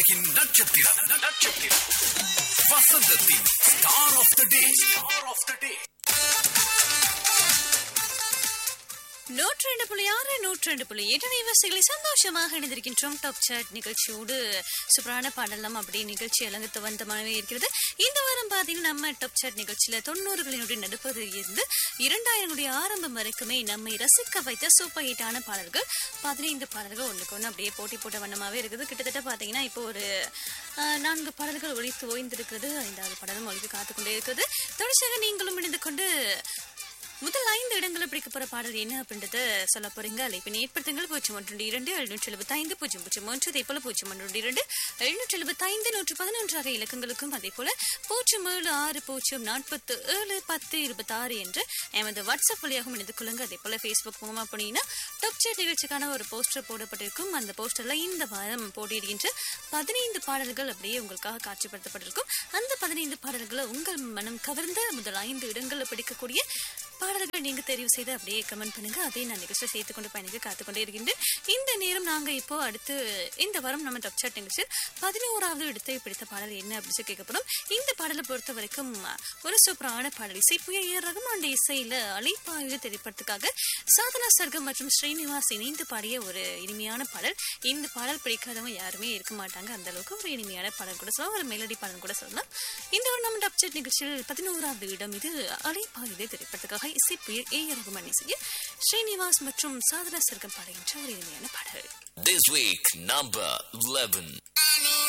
உலகின் நட்சத்திரம் நட்சத்திரம் வசந்தத்தின் star of the day star of the day நூற்றி ரெண்டு புள்ளி ஆறு நூற்றி ரெண்டு புள்ளி எட்டு நிவசிகளை சந்தோஷமாக இணைந்திருக்கின்றோம் டாப் சாட் நிகழ்ச்சியோடு சூப்பரான பாடலாம் அப்படி நிகழ்ச்சி அலங்கத்து வந்த மனவே இருக்கிறது இந்த வாரம் பார்த்தீங்கன்னா நம்ம டாப் சாட் நிகழ்ச்சியில தொண்ணூறுகளினுடைய நடுப்பகுதியில் இருந்து இரண்டாயிரங்களுடைய ஆரம்பம் வரைக்குமே நம்மை ரசிக்க வைத்த சூப்பர் ஹிட்டான பாடல்கள் பதினைந்து பாடல்கள் ஒன்றுக்கு ஒன்று அப்படியே போட்டி போட்ட வண்ணமாவே இருக்குது கிட்டத்தட்ட பார்த்தீங்கன்னா இப்போ ஒரு ஆஹ், நான்கு பாடல்கள் ஒழித்து ஓய்ந்திருக்கிறது ஐந்தாவது பாடலும் ஒழித்து காத்துக்கொண்டே இருக்கிறது தொடர்ச்சியாக நீங்களும் இணைந்து கொண்டு முதல் ஐந்து இடங்களை பிடிக்க போற பாடல் என்ன அப்படின்றத சொல்ல போறீங்க அழைப்பினை ஏற்படுத்துங்கள் பூஜ்ஜியம் ஒன்று இரண்டு எழுநூற்றி எழுபத்தி ஐந்து பூஜ்ஜியம் பூஜ்ஜியம் ஒன்று அதே போல பூஜ்ஜியம் ஒன்று இரண்டு எழுநூற்றி எழுபத்தி ஐந்து நூற்று பதினொன்று ஆகிய இலக்கங்களுக்கும் அதே போல பூஜ்ஜியம் ஏழு ஆறு பூஜ்ஜியம் நாற்பத்து ஏழு பத்து இருபத்தி ஆறு என்று எமது வாட்ஸ்அப் வழியாகவும் இணைந்து கொள்ளுங்க அதே போல ஃபேஸ்புக் மூலமா போனீங்கன்னா டாப் சேட் நிகழ்ச்சிக்கான ஒரு போஸ்டர் போடப்பட்டிருக்கும் அந்த போஸ்டர்ல இந்த வாரம் போட்டியிடுகின்ற பதினைந்து பாடல்கள் அப்படியே உங்களுக்காக காட்சிப்படுத்தப்பட்டிருக்கும் அந்த பதினைந்து பாடல்களை உங்கள் மனம் கவர்ந்த முதல் ஐந்து இடங்களை பிடிக்கக்கூடிய பாடல்கள் நீங்க தெரிவு செய்து அப்படியே கமெண்ட் பண்ணுங்க அதே நான் நிகழ்ச்சியில் சேர்த்து கொண்டு பயணிக்க காத்துக்கொண்டே இருக்கின்றேன் இந்த நேரம் நாங்க இப்போ அடுத்து இந்த வாரம் நம்ம டாப் சாட் நிகழ்ச்சியில் பதினோராவது இடத்தை பிடித்த பாடல் என்ன அப்படின்னு சொல்லி கேட்கப்படும் இந்த பாடலை பொறுத்த வரைக்கும் ஒரு சூப்பரான பாடல் இசை புய ஏ ரகுமான் இசையில அலைப்பாயுத திரைப்படத்துக்காக சாதனா சர்க்கம் மற்றும் ஸ்ரீனிவாஸ் இணைந்து பாடிய ஒரு இனிமையான பாடல் இந்த பாடல் பிடிக்காதவங்க யாருமே இருக்க மாட்டாங்க அந்த அளவுக்கு ஒரு இனிமையான பாடல் கூட சொல்லலாம் ஒரு மெலடி பாடல் கூட சொல்லலாம் இந்த ஒரு நம்ம டாப் சாட் நிகழ்ச்சியில் பதினோராவது இடம் இது அலைப்பாயுத திரைப்படத்துக்காக இசை புய ஏ ரகுமான் இசையில் ஸ்ரீனிவாஸ் மற்றும் சாதனா சர்க்கம் பாடுகின்ற ஒரு இனிமையான பாடல் This week, number 11.